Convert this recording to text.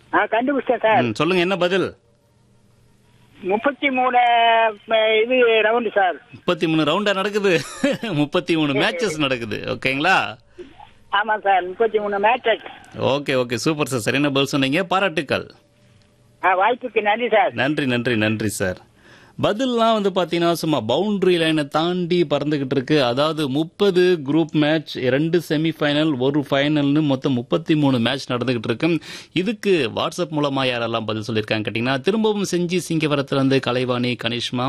ஆ கண்டுபிடிச்சேன் சார் ம், சொல்லுங்க என்ன பதில் முப்பத்தி மூணு அஹ், இது ரவுண்டு சார் முப்பத்தி மூணு ரவுண்டா நடக்குது முப்பத்தி மூணு மேட்சஸ் நடக்குது ஓகேங்களா ஆமா சார் முப்பத்தி மூணு matches okay okay super sir சரியான பதில் சொன்னீங்க பாராட்டுக்கள் வாய்ப்புக்கு நன்றி சார் நன்றி நன்றி நன்றி சார் பதில்லாம் வந்து பார்த்தீங்கன்னா சும்மா பவுண்டரி லைனை தாண்டி பறந்துகிட்டு இருக்கு அதாவது முப்பது குரூப் மேட்ச் ரெண்டு செமிஃபைனல் ஒரு ஃபைனல்னு மொத்தம் முப்பத்தி மூணு மேட்ச் நடந்துகிட்டு இருக்கு இதுக்கு வாட்ஸ்அப் மூலமா யாரெல்லாம் பதில் சொல்லியிருக்காங்க கேட்டிங்கன்னா திரும்பவும் செஞ்சி சிங்கவரத்துல இருந்து கலைவாணி கனிஷ்மா